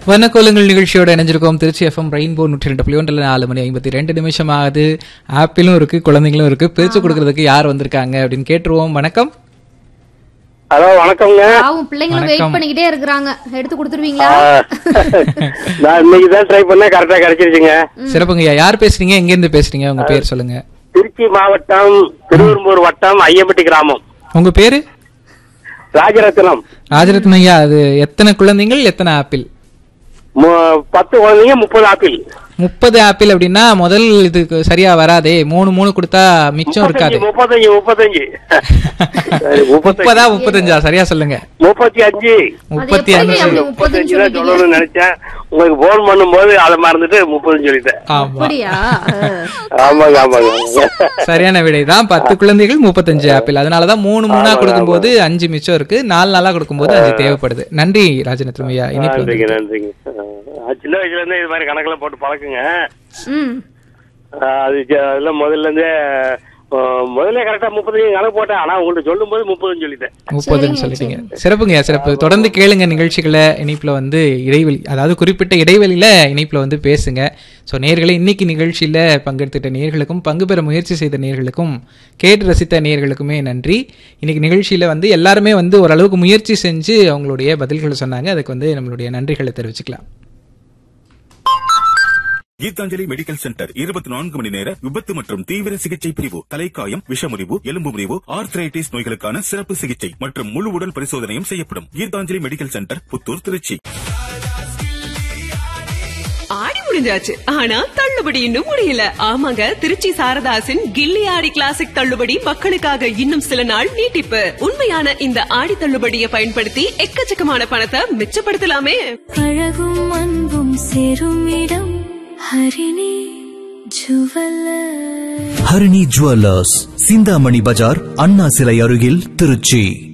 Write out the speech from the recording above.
வண்ணக்கோலங்கள் நிகழ்ச்சியோட இணைஞ்சிருக்கோம் Trichy FM rainbow நூற்றி ரெண்டு புள்ளி ஒன்றில் நாலு மணி ஐம்பத்தி ரெண்டு நிமிஷம் ஆகுது ஆப்பிளும் இருக்கு குழந்தைங்களும் இருக்கு பிரிச்சு கொடுக்கறதுக்கு யார் வந்திருக்காங்க அப்படின்னு கேட்டுருவோம் வணக்கம் ஹலோ வணக்கம்ங்க பாவம் பிள்ளைங்களும் வெயிட் பண்ணிக்கிட்டே இருக்கிறாங்க எடுத்து கொடுத்துருவீங்களா நான் இன்னைக்கு தான் ட்ரை பண்ணேன் கரெக்டா கிடைச்சிருச்சுங்க சிறப்புங்கய்யா யார் பேசுறீங்க எங்க இருந்து பேசுறீங்க உங்க பேர் சொல்லுங்க திருச்சி மாவட்டம் திருவெரும்பூர் வட்டம் ஐயம்பட்டி கிராமம் உங்க பேரு ராஜரத்னம் ராஜரத்னம் ஐயா அது எத்தனை குழந்தைகள் எத்தனை ஆப்பிள் மு- பத்து குழந்தைங்க முப்பது ஆப்பிள் முப்பது ஆப்பிள் அப்படின்னா முதல் இதுக்கு சரியா வராதே மூணு மூணு கொடுத்தா மிச்சம் இருக்காது முப்பத்தஞ்சு முப்பத்தஞ்சு சரி, முப்பத்தஞ்சு முப்பதா முப்பத்தஞ்சா சரியா சொல்லுங்க முப்பத்தி அஞ்சு முப்பத்தி எப்படி அஞ்சு அப்படி முப்பத்தஞ்சு முப்பத்தஞ்சு தான் சொல்லிட்டீங்க? சொல்லணும்னு நினைச்சேன் உங்களுக்கு போன் பண்ணும்போது அதை மறந்துட்டு முப்பதுன்னு சொல்லிட்டேன் ஆமா அப்படியா ஆமாங்க ஆமாங்க சரியான விடை தான் பத்து குழந்தைகள் முப்பத்தஞ்சு ஆப்பிள் அதனாலதான் மூணு மூணா கொடுக்கும்போது அஞ்சு மிச்சம் இருக்கு நாலு நாளா கொடுக்கும்போது அஞ்சு தேவைப்படுது நன்றி ராஜநத்திரம் ஐயா இனிப்பு நன்றிங்க வந்து நன்றிங்க ஆ, சின்ன வயசுல இருந்தே இது மாதிரி கணக்குல போட்டு பழக்குங்க ம் ஆ, அது ஜ- அதெல்லாம் முதல்ல இருந்தே ஆ, முதல்ல கரெக்டா முப்பத்தஞ்சு கணக்கு போட்டேன் ஆனா உங்கள்ட்ட சொல்லும் போது முப்பதுன்னு சொல்லிட்டேன் முப்பதுன்னு சொல்லிட்டீங்க சிறப்புங்க சிறப்பு தொடர்ந்து கேளுங்க நிகழ்ச்சிகளை இணைப்புல வந்து இடைவெளி அதாவது குறிப்பிட்ட இடைவெளியில இணைப்புல வந்து பேசுங்க ஸோ நேர்களை இன்னைக்கு நிகழ்ச்சியில பங்கெடுத்துட்ட நேர்களுக்கும் பங்கு பெற முயற்சி செய்த நேர்களுக்கும் கேட்டு ரசித்த நேர்களுக்குமே நன்றி இன்னைக்கு நிகழ்ச்சியில வந்து எல்லாருமே வந்து ஓரளவுக்கு முயற்சி செஞ்சு அவங்களுடைய பதில்களை சொன்னாங்க அதுக்கு வந்து நம்மளுடைய நன்றிகளை தெரிவிச்சுக்கலாம் கீதாஞ்சலி மெடிக்கல் சென்டர் இருபத்தி நான்கு மணி நேர விபத்து மற்றும் தீவிர சிகிச்சை பிரிவு தலைக்காயம் விஷமுறிவு எலும்பு முறிவு ஆர்த்ரைட்டிஸ் நோய்களுக்கான சிறப்பு சிகிச்சை மற்றும் முழு உடல் பரிசோதனையும் செய்யப்படும் கீதாஞ்சலி மெடிக்கல் சென்டர் புத்தூர் திருச்சி ஆடி முடிஞ்சாச்சு ஆனா தள்ளுபடி இன்னும் முடியல ஆமாங்க திருச்சி சாரதாசின் கில்லி ஆடி கிளாசிக் தள்ளுபடி மக்களுக்காக இன்னும் சில நாள் நீட்டிப்பு உண்மையான இந்த ஆடி தள்ளுபடியை பயன்படுத்தி எக்கச்சக்கமான பணத்தை மிச்சப்படுத்தலாமே அழகும் அன்பும் சேரும் இடம் ஹரிணி ஜுவல்லர் ஹரிணி ஜுவல்லர்ஸ் சிந்தாமணி பஜார் அண்ணா சிலை அருகில் திருச்சி